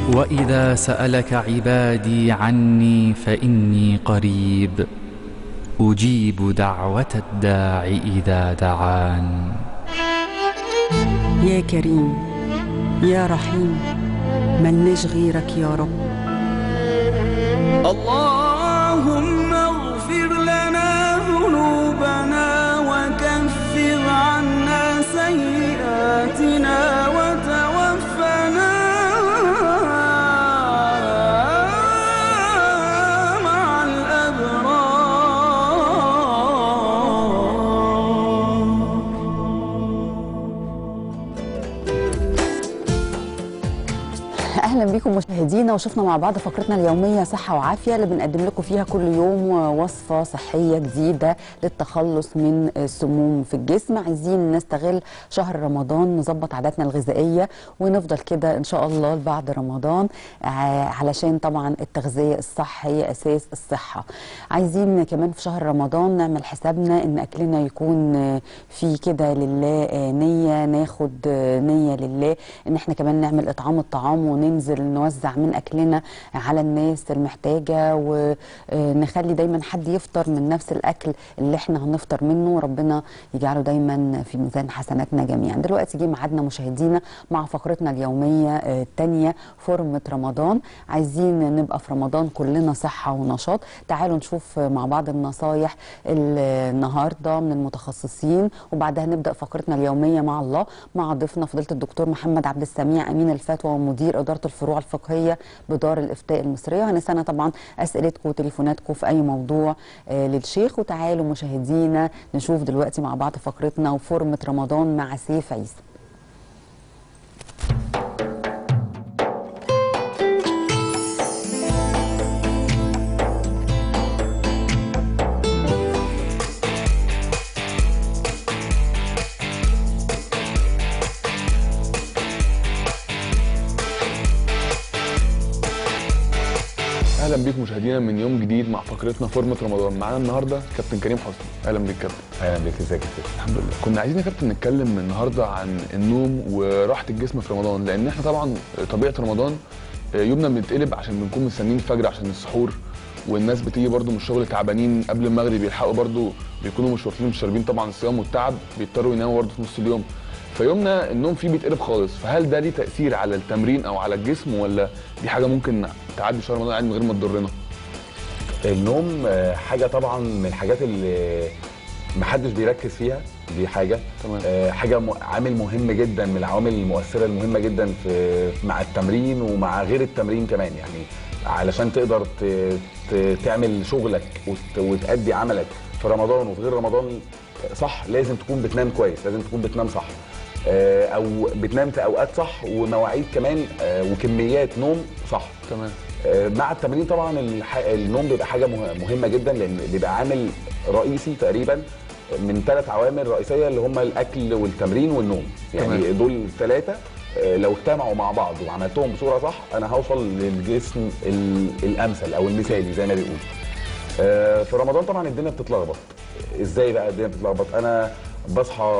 واذا سالك عبادي عني فاني قريب اجيب دعوه الداع اذا دعان يا كريم يا رحيم ملناش غيرك يا رب اللهم اغفر لنا ذنوبنا وكفر عنا سيئاتنا وتوفنا مع الأبرار اهلا بيكم مشاهدينا وشفنا مع بعض فقرتنا اليوميه صحه وعافيه اللي بنقدم لكم فيها كل يوم وصفه صحيه جديده للتخلص من السموم في الجسم عايزين نستغل شهر رمضان نظبط عاداتنا الغذائيه ونفضل كده ان شاء الله بعد رمضان ع- علشان طبعا التغذيه الصح هي اساس الصحه عايزين كمان في شهر رمضان نعمل حسابنا ان اكلنا يكون فيه كده لله نيه ناخد نيه لله ان احنا كمان نعمل اطعام الطعام وننزل نوزع من اكلنا على الناس المحتاجه ونخلي دايما حد يفطر من نفس الاكل اللي احنا هنفطر منه ربنا يجعله دايما في ميزان حسناتنا جميعا دلوقتي جه ميعادنا مشاهدينا مع فقرتنا اليوميه الثانيه فورمه رمضان عايزين نبقى في رمضان كلنا صحه ونشاط تعالوا نشوف مع بعض النصايح النهارده من المتخصصين وبعدها نبدا فقرتنا اليوميه مع الله مع ضيفنا فضيله الدكتور محمد عبد السميع امين الفتوى ومدير اداره الفروع الفقهيه بدار الافتاء المصريه هنستنى طبعا اسئلتكم وتليفوناتكم في اي موضوع آه، للشيخ وتعالوا مشاهدينا نشوف دلوقتي مع بعض فقرتنا وفورمه رمضان مع سيف عيسى اهلا بيكم مشاهدينا من يوم جديد مع فقرتنا فورمه رمضان معانا النهارده كابتن كريم حسني اهلا بيك كابتن اهلا بيك ازيك يا سيدي الحمد لله كنا عايزين يا كابتن نتكلم النهارده عن النوم وراحه الجسم في رمضان لان احنا طبعا طبيعه رمضان يومنا بنتقلب عشان بنكون مستنيين الفجر عشان السحور والناس بتيجي برضو من الشغل تعبانين قبل المغرب يلحقوا برضو بيكونوا مش واكلين مش شاربين طبعا الصيام والتعب بيضطروا يناموا برضو في نص اليوم فيومنا النوم فيه بيتقلب خالص فهل ده ليه تاثير على التمرين او على الجسم ولا دي حاجه ممكن تعدي شهر رمضان عادي من غير ما تضرنا النوم آه، حاجه طبعا من الحاجات اللي محدش بيركز فيها دي حاجه تمام. آه، حاجه م- عامل مهم جدا من العوامل المؤثره المهمه جدا في مع التمرين ومع غير التمرين كمان يعني علشان تقدر ت- ت- تعمل شغلك وت- وتأدي عملك في رمضان وفي غير رمضان صح لازم تكون بتنام كويس لازم تكون بتنام صح آه، او بتنام في اوقات صح ومواعيد كمان آه، وكميات نوم صح تمام آه، مع التمرين طبعا الح... النوم بيبقى حاجه مه- مهمه جدا لان بيبقى عامل رئيسي تقريبا من ثلاث عوامل رئيسيه اللي هم الاكل والتمرين والنوم يعني تمام. دول الثلاثه لو اجتمعوا مع بعض وعملتهم بصوره صح انا هوصل للجسم ال- الامثل او المثالي زي ما بيقولوا آه، في رمضان طبعا الدنيا بتتلخبط ازاي بقى الدنيا بتتلخبط انا بصحى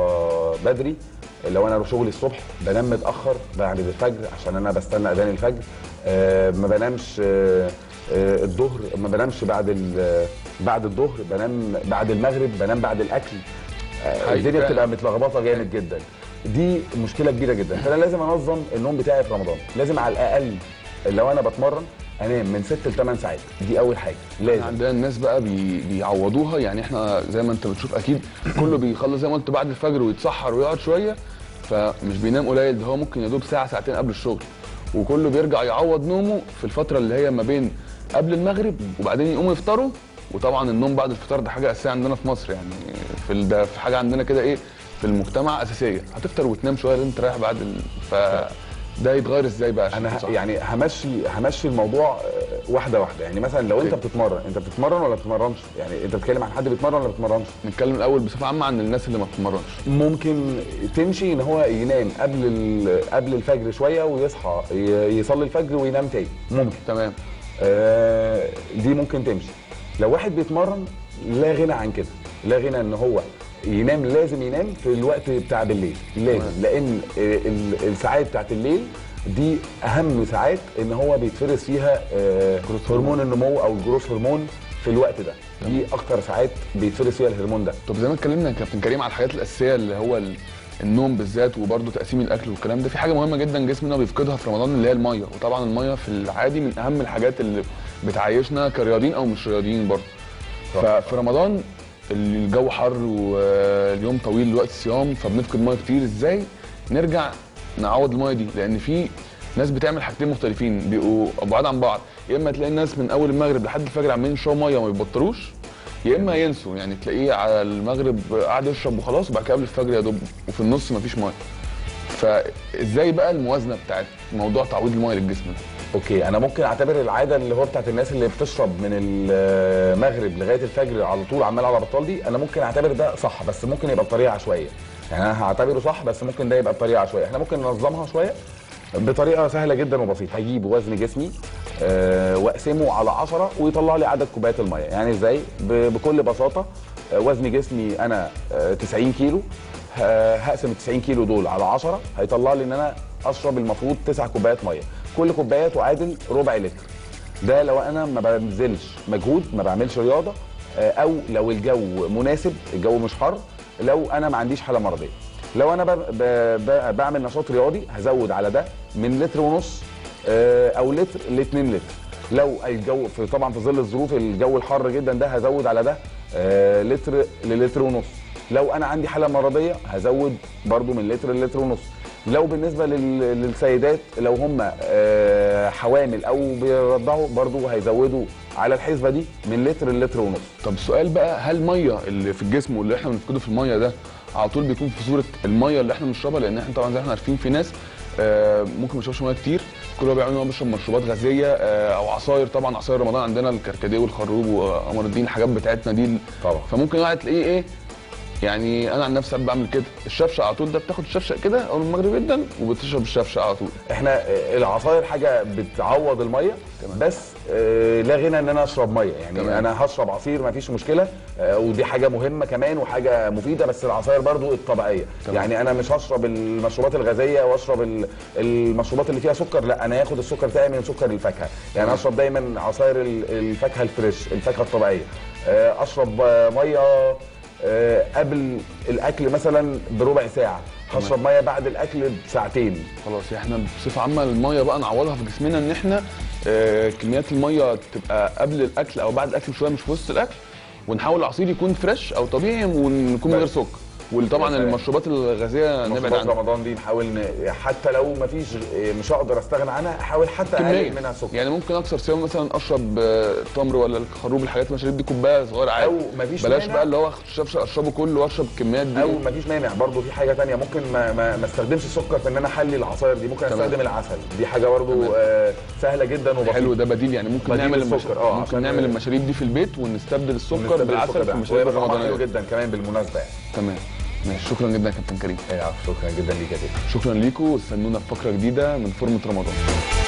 بدري لو انا شغلي الصبح بنام متاخر بعد الفجر عشان انا بستنى اذان الفجر آه، ما بنامش آه، آه، الظهر ما بنامش بعد ال- بعد الظهر بنام بعد المغرب بنام بعد الاكل آه، حقيقي الدنيا فعلا. بتبقى متلخبطه جامد جدا دي مشكله كبيره جدا فانا لازم انظم النوم بتاعي في رمضان لازم على الاقل لو انا بتمرن انام من 6 ل 8 ساعات دي اول حاجه احنا لازم عندنا الناس بقى بي... بيعوضوها يعني احنا زي ما انت بتشوف اكيد كله بيخلص زي ما قلت بعد الفجر ويتسحر ويقعد شويه فمش بينام قليل ده هو ممكن يدوب ساعه ساعتين قبل الشغل وكله بيرجع يعوض نومه في الفتره اللي هي ما بين قبل المغرب وبعدين يقوموا يفطروا وطبعا النوم بعد الفطار ده حاجه اساسيه عندنا في مصر يعني في ال... ده في حاجه عندنا كده ايه في المجتمع اساسيه هتفطر وتنام شويه لازم تريح بعد ال... ف ده يتغير ازاي بقى عشان انا ه- صح؟ يعني همشي همشي الموضوع آه، واحده واحده يعني مثلا لو انت أوكي. بتتمرن انت بتتمرن ولا بتتمرنش يعني انت بتتكلم عن حد بيتمرن ولا بيتمرنش نتكلم الاول بصفه عامه عن الناس اللي ما بتتمرنش ممكن تمشي ان هو ينام قبل ال- قبل الفجر شويه ويصحى ي- يصلي الفجر وينام تاني ممكن تمام آه، دي ممكن تمشي لو واحد بيتمرن لا غنى عن كده لا غنى ان هو ينام لازم ينام في الوقت بتاع بالليل لازم تمام. لان ال- الساعات بتاعت الليل دي اهم ساعات ان هو بيتفرز فيها آه، هرمون النمو او الجروث هرمون في الوقت ده دي اكتر ساعات بيتفرز فيها الهرمون ده طب زي ما اتكلمنا يا كابتن كريم على الحاجات الاساسيه اللي هو ال- النوم بالذات وبرده تقسيم الاكل والكلام ده في حاجه مهمه جدا جسمنا بيفقدها في رمضان اللي هي الميه وطبعا الميه في العادي من اهم الحاجات اللي بتعيشنا كرياضيين او مش رياضيين برضه ففي رمضان الجو حر واليوم طويل وقت الصيام فبنفقد ميه كتير ازاي نرجع نعوض الميه دي لان في ناس بتعمل حاجتين مختلفين بيبقوا بعاد عن بعض يا اما تلاقي الناس من اول المغرب لحد الفجر عمالين يشربوا ميه وما بيبطلوش يا اما ينسوا يعني تلاقيه على المغرب قاعد يشرب وخلاص وبعد كده قبل الفجر يا دوب وفي النص مفيش ميه فازاي بقى الموازنه بتاعت موضوع تعويض الميه للجسم ده اوكي انا ممكن اعتبر العاده اللي هو بتاعت الناس اللي بتشرب من المغرب لغايه الفجر على طول عمال على بطال دي انا ممكن اعتبر ده صح بس ممكن يبقى بطريقه عشوائيه يعني انا هعتبره صح بس ممكن ده يبقى بطريقه عشوائيه احنا ممكن ننظمها شويه بطريقه سهله جدا وبسيطه هجيب وزن جسمي آه، واقسمه على 10 ويطلع لي عدد كوبايات الميه يعني ازاي ب- بكل بساطه آه، وزن جسمي انا آه، 90 كيلو ه- هقسم ال 90 كيلو دول على 10 هيطلع لي ان انا اشرب المفروض 9 كوبايات ميه كل كوبايه تعادل ربع لتر ده لو انا ما بنزلش مجهود ما بعملش رياضه آه، او لو الجو مناسب الجو مش حر لو انا ما عنديش حاله مرضيه لو انا ب- ب- ب- بعمل نشاط رياضي هزود على ده من لتر ونص آه، او لتر ل 2 لتر لو الجو في طبعا في ظل الظروف الجو الحر جدا ده هزود على ده آه، لتر للتر ونص لو انا عندي حاله مرضيه هزود برضو من لتر للتر ونص لو بالنسبه لل- للسيدات لو هم آه، حوامل او بيرضعوا برضو هيزودوا على الحسبه دي من لتر للتر ونص طب السؤال بقى هل الميه اللي في الجسم واللي احنا بنفقده في الميه ده على طول بيكون في صوره الميه اللي احنا بنشربها لان احنا طبعا زي ما احنا عارفين في ناس آه، ممكن ما يشربش ميه كتير كل اللي هو بيعمله ان هو بيشرب مشروبات غازيه آه، او عصاير طبعا عصاير رمضان عندنا الكركديه والخروب وقمر الدين الحاجات بتاعتنا دي طبعا. فممكن واحد تلاقيه ايه يعني انا عن نفسي ساعات بعمل كده الشفشق على طول ده بتاخد الشفشق كده اول ما المغرب جدا وبتشرب الشفشق على طول احنا آه، العصاير حاجه بتعوض الميه بس آه، لا غنى ان انا اشرب ميه يعني تمام. انا هشرب عصير ما فيش مشكله آه، ودي حاجه مهمه كمان وحاجه مفيده بس العصاير برضو الطبيعيه تمام. يعني انا مش هشرب المشروبات الغازيه واشرب ال- المشروبات اللي فيها سكر لا انا هاخد السكر بتاعي من سكر الفاكهه يعني تمام. اشرب دايما عصاير ال- الفاكهه الفريش الفاكهه الطبيعيه آه، اشرب آه، ميه آه، قبل الاكل مثلا بربع ساعه هشرب ميه بعد الاكل بساعتين خلاص احنا بصفه عامه الميه بقى نعوضها في جسمنا ان احنا آه، كميات الميه تبقى قبل الاكل او بعد الاكل بشويه مش في وسط الاكل ونحاول العصير يكون فريش او طبيعي ونكون من غير بس. سكر وطبعا يا سلام. المشروبات الغازيه نبعد مشروبات عنها رمضان دي نحاول ن... حتى لو ما فيش مش هقدر استغنى عنها احاول حتى كميه اقلل منها سكر يعني ممكن اكثر صيام مثلا اشرب آه، تمر ولا الخروب الحاجات المشاريب دي كوبايه صغيره عادي أو مفيش بلاش مانع. بقى اللي هو شفشق اشربه كله واشرب الكميات دي او ما فيش مانع برضو في حاجه تانية ممكن ما, ما, ما استخدمش السكر في ان انا احلي العصاير دي ممكن تمام. استخدم العسل دي حاجه برضو تمام. آه سهله جدا وبسيطه حلو ده بديل يعني ممكن بديل نعمل السكر، المشاريب اه، ممكن عشان- نعمل المشاريب دي في البيت ونستبدل السكر ونستبدل بالعسل السكر في ده. المشاريب ويبقى طعمها حلو الرمضانيه جدا كمان بالمناسبه يعني تمام ماشي شكرا جدا يا كابتن كريم إيه، شكرا جدا ليك يا تيتا شكرا ليكم واستنونا في فقره جديده من فورمه رمضان